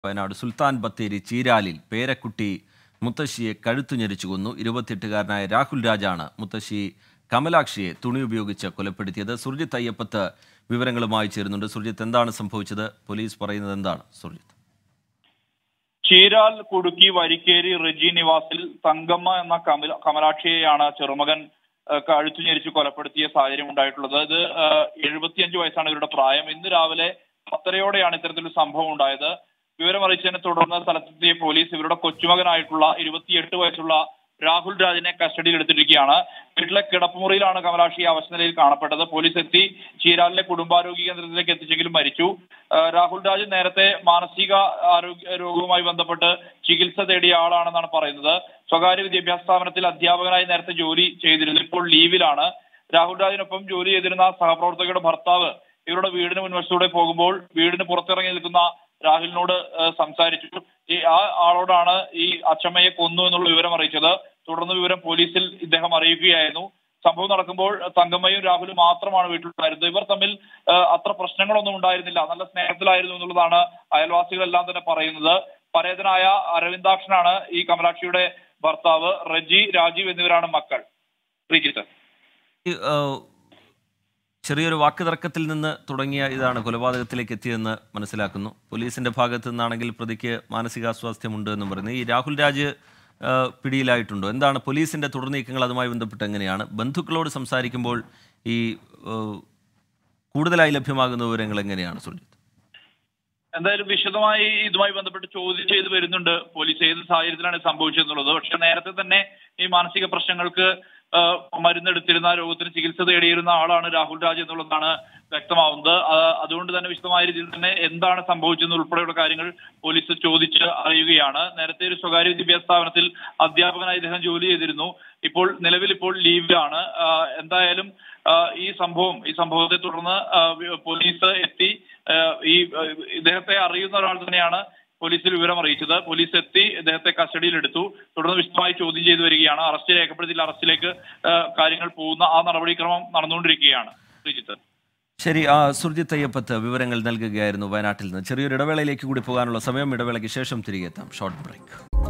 വയനാട് സുൽത്താൻ ബത്തേരി ചീരാലിൽ പേരക്കുട്ടി മുത്തശ്ശിയെ കഴുത്തു ഞെരിച്ചു കൊന്നു ഇരുപത്തിയെട്ടുകാരനായ രാഹുൽ രാജാണ് മുത്തശ്ശി കമലാക്ഷിയെ തുണി ഉപയോഗിച്ച് കൊലപ്പെടുത്തിയത് സുർജിത്ത് അയ്യപ്പത്ത് വിവരങ്ങളുമായി ചേരുന്നുണ്ട് സുർജിത്ത് എന്താണ് സംഭവിച്ചത് പോലീസ് പറയുന്നത് എന്താണ് സുർജിത്ത് ചീരാൽ കുടുക്കി വരിക്കേരി റെജി നിവാസിൽ തങ്കമ്മ എന്ന കമല കമലാക്ഷിയെയാണ് ചെറുമകൻ ഏഹ്, കഴുത്തു ഞെരിച്ച് കൊലപ്പെടുത്തിയ സാഹചര്യം ഉണ്ടായിട്ടുള്ളത് ഇത് ഏഹ്, എഴുപത്തിയഞ്ച് വയസ്സാണ് ഇവരുടെ പ്രായം ഇന്ന് രാവിലെ പത്തരയോടെയാണ് ഇത്തരത്തിലൊരു സംഭവം ഉണ്ടായത് വിവരമറിയിച്ചതിനെ തുടർന്ന് സ്ഥലത്തെത്തിയ പോലീസ് ഇവരുടെ കൊച്ചുമകനായിട്ടുള്ള ഇരുപത്തിയെട്ട് വയസ്സുള്ള രാഹുൽ രാജിനെ കസ്റ്റഡിയിൽ എടുത്തിരിക്കുകയാണ് വീട്ടിലെ കിടപ്പുമുറിയിലാണ് കമലാക്ഷി അവശനിലയിൽ കാണപ്പെട്ടത് പോലീസ് എത്തി ചീരാലിലെ കുടുംബാരോഗ്യ കേന്ദ്രത്തിലേക്ക് എത്തിച്ചെങ്കിലും മരിച്ചു ആ, രാഹുൽ രാജ് നേരത്തെ മാനസിക ആരോഗ്യ രോഗവുമായി ബന്ധപ്പെട്ട് ചികിത്സ തേടിയ ആളാണെന്നാണ് പറയുന്നത് സ്വകാര്യ വിദ്യാഭ്യാസ സ്ഥാപനത്തിൽ അധ്യാപകനായി നേരത്തെ ജോലി ചെയ്തിരുന്നു ഇപ്പോൾ ലീവിലാണ് രാഹുൽ രാജിനൊപ്പം ജോലി ചെയ്തിരുന്ന സഹപ്രവർത്തകയുടെ ഭർത്താവ് ഇവരുടെ വീടിന് മുൻവശത്തൂടെ പോകുമ്പോൾ വീടിന് പുറത്തിറങ്ങി നിൽക്കുന്ന രാഹുലിനോട് ആ, സംസാരിച്ചു ഈ ആ ആളോടാണ് ഈ അച്ചമ്മയെ കൊന്നു എന്നുള്ള വിവരം അറിയിച്ചത് തുടർന്ന് വിവരം പോലീസിൽ ഇദ്ദേഹം അറിയിക്കുകയായിരുന്നു സംഭവം നടക്കുമ്പോൾ തങ്കമ്മയും രാഹുലും മാത്രമാണ് വീട്ടിലുണ്ടായിരുന്നത് ഇവർ തമ്മിൽ ആ, അത്ര പ്രശ്നങ്ങളൊന്നും ഉണ്ടായിരുന്നില്ല നല്ല സ്നേഹത്തിലായിരുന്നു എന്നുള്ളതാണ് അയൽവാസികളെല്ലാം തന്നെ പറയുന്നത് പരേതനായ അരവിന്ദാക്ഷനാണ് ഈ കമലാക്ഷിയുടെ ഭർത്താവ് റജി രാജീവ് എന്നിവരാണ് മക്കൾ ശ്രീജിത്ത് ഈ, ആ, ചെറിയൊരു വാക്ക് തർക്കത്തിൽ നിന്ന് തുടങ്ങിയ ഇതാണ് കൊലപാതകത്തിലേക്ക് എത്തിയതെന്ന് മനസ്സിലാക്കുന്നു പോലീസിന്റെ ഭാഗത്തു നിന്നാണെങ്കിൽ പ്രതിക്ക് മാനസികാസ്വാസ്ഥ്യമുണ്ട് എന്നും പറയുന്നു ഈ രാഹുൽ രാജ് ആ, പിടിയിലായിട്ടുണ്ടോ എന്താണ് പോലീസിന്റെ തുടർ നീക്കങ്ങൾ അതുമായി ബന്ധപ്പെട്ട് എങ്ങനെയാണ് ബന്ധുക്കളോട് സംസാരിക്കുമ്പോൾ ഈ ആ, കൂടുതലായി ലഭ്യമാകുന്ന വിവരങ്ങൾ എങ്ങനെയാണ് സുജിത്ത് എന്തായാലും വിശദമായി ഇതുമായി ബന്ധപ്പെട്ട് ചോദ്യം ചെയ്ത് വരുന്നുണ്ട് പോലീസ് ഏത് സാഹചര്യത്തിലാണ് ഇത് സംഭവിച്ചതെന്നുള്ളത് പക്ഷെ നേരത്തെ തന്നെ ഈ മാനസിക പ്രശ്നങ്ങൾക്ക് ആ, മരുന്നെടുത്തിരുന്ന രോഗത്തിന് ചികിത്സ തേടിയിരുന്ന ആളാണ് രാഹുൽ രാജ് എന്നുള്ളതാണ് വ്യക്തമാവുന്നത് ആ, അതുകൊണ്ട് തന്നെ വിശദമായ രീതിയിൽ തന്നെ എന്താണ് സംഭവിച്ചതെന്ന് ഉൾപ്പെടെയുള്ള കാര്യങ്ങൾ പോലീസ് ചോദിച്ച് അറിയുകയാണ് നേരത്തെ ഒരു സ്വകാര്യ വിദ്യാഭ്യാസ സ്ഥാപനത്തിൽ അധ്യാപകനായി ഇദ്ദേഹം ജോലി ചെയ്തിരുന്നു ഇപ്പോൾ നിലവിൽ ഇപ്പോൾ ലീവിലാണ് ആ, എന്തായാലും ആ, ഈ സംഭവം ഈ സംഭവത്തെ തുടർന്ന് ആ, വി- പോലീസ് എത്തി ആ, ഈ ആ, ഇദ്ദേഹത്തെ അറിയുന്ന ഒരാൾ തന്നെയാണ് പോലീസിൽ വിവരം അറിയിച്ചത് പോലീസ് എത്തി ഇദ്ദേഹത്തെ കസ്റ്റഡിയിൽ എടുത്തു തുടർന്ന് വിശദമായി ചോദ്യം ചെയ്തു വരികയാണ് അറസ്റ്റ് രേഖപ്പെടുത്തിയില്ല അറസ്റ്റിലേക്ക് ആ, കാര്യങ്ങൾ പോകുന്ന ആ നടപടിക്രമം നടന്നുകൊണ്ടിരിക്കുകയാണ് ശ്രീജിത്ത് ശരി ആ സുർജിത്ത് അയ്യപ്പത്ത് വിവരങ്ങൾ നൽകുകയായിരുന്നു വയനാട്ടിൽ നിന്ന് ചെറിയൊരു ഇടവേളയിലേക്ക് കൂടി പോകാനുള്ള സമയം ഇടവേളയ്ക്ക് ശേഷം തിരികെ എത്താം ഷോർട്ട് ബ്രേക്ക്